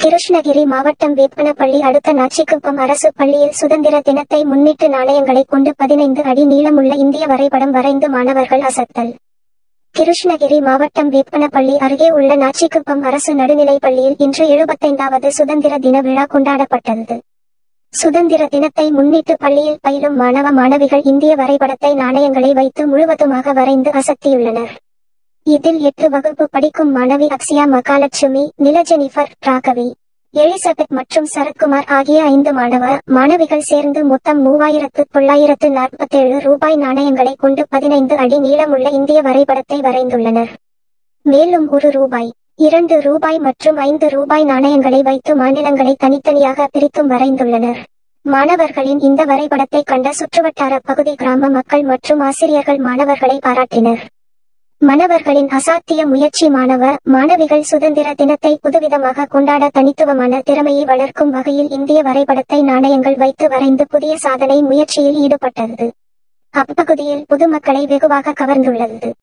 கிருஷ்ணகிரி மாவட்டம் வேப்பனப்பள்ளி அடுத்த நாச்சிக்குப்பம் அரசு பள்ளியில் சுதந்திர தினத்தை முன்னிட்டு நாணயங்களை கொண்டு பதினைந்து அடி நீளமுள்ள இந்திய வரைபடம் வரைந்து மாணவர்கள் அசத்தல் கிருஷ்ணகிரி மாவட்டம் வேப்பனப்பள்ளி அருகே உள்ள நாச்சிக்குப்பம் அரசு நடுநிலைப் பள்ளியில் இன்று எழுபத்தைந்தாவது சுதந்திர தின விழா கொண்டாடப்பட்டது சுதந்திர தினத்தை முன்னிட்டு பள்ளியில் பயிலும் மாணவ மாணவிகள் இந்திய வரைபடத்தை நாணயங்களை வைத்து முழுவதுமாக வரைந்து அசத்தியுள்ளனர் இதில் எட்டு வகுப்பு படிக்கும் மாணவி அக்ஷயா மகாலட்சுமி நிலஜெனிஃபர் ராகவி எலிசபெத் மற்றும் சரத்குமார் ஆகிய ஐந்து மாணவ மாணவிகள் சேர்ந்து மொத்தம் மூவாயிரத்து தொள்ளாயிரத்து நாற்பத்தேழு ரூபாய் நாணயங்களை கொண்டு பதினைந்து அடி நீளமுள்ள இந்திய வரைபடத்தை வரைந்துள்ளனர் மேலும் ஒரு ரூபாய் இரண்டு ரூபாய் மற்றும் ஐந்து ரூபாய் நாணயங்களை வைத்து மாநிலங்களை தனித்தனியாக பிரித்தும் வரைந்துள்ளனர் மாணவர்களின் இந்த வரைபடத்தை கண்ட சுற்றுவட்டார பகுதி கிராம மக்கள் மற்றும் ஆசிரியர்கள் மாணவர்களை பாராட்டினர் மாணவர்களின் அசாத்திய முயற்சி மாணவ மாணவிகள் சுதந்திர தினத்தை புதுவிதமாக கொண்டாட தனித்துவமான திறமையை வளர்க்கும் வகையில் இந்திய வரைபடத்தை நாணயங்கள் வைத்து வரைந்து புதிய சாதனை முயற்சியில் ஈடுபட்டது அப்பகுதியில் பொதுமக்களை வெகுவாக கவர்ந்துள்ளது